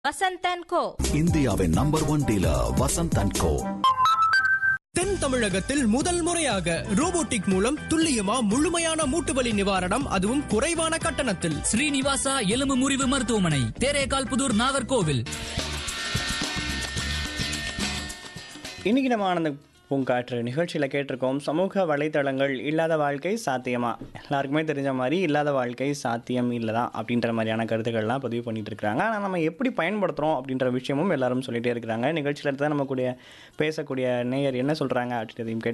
Vasanthan Co இந்தியாவின் number one dealer Vasanth and Co தென் தமிழகத்தில் முதல் முறையாக ரோபோட்டிக் மூலம் துல்லியமா முழுமையான மூட்டு வலி நிவாரணம் அதுவும் குறைவான கட்டணத்தில் ஸ்ரீனிவாசா எலும்பு முறிவு மருத்துவமனை தேரேகால் புதூர் நாகர்கோவில் இன்னைக்கு நம்ம ஆனந்த பூங்காற்று நிகழ்ச்சியில் கேட்டிருக்கோம் சமூக வலைத்தளங்கள் இல்லாத வாழ்க்கை சாத்தியமா எல்லாருக்குமே தெரிஞ்ச மாதிரி இல்லாத வாழ்க்கை சாத்தியம் இல்லை தான் அப்படின்ற மாதிரியான கருத்துக்கள்லாம் பதிவு பண்ணிட்டு இருக்காங்க ஆனால் நம்ம எப்படி பயன்படுத்துகிறோம் அப்படின்ற விஷயமும் எல்லாரும் சொல்லிட்டே இருக்கிறாங்க நிகழ்ச்சியில் தான் நம்ம கூடிய பேசக்கூடிய நேயர் என்ன சொல்கிறாங்க அப்படின்றதையும் கேட்டு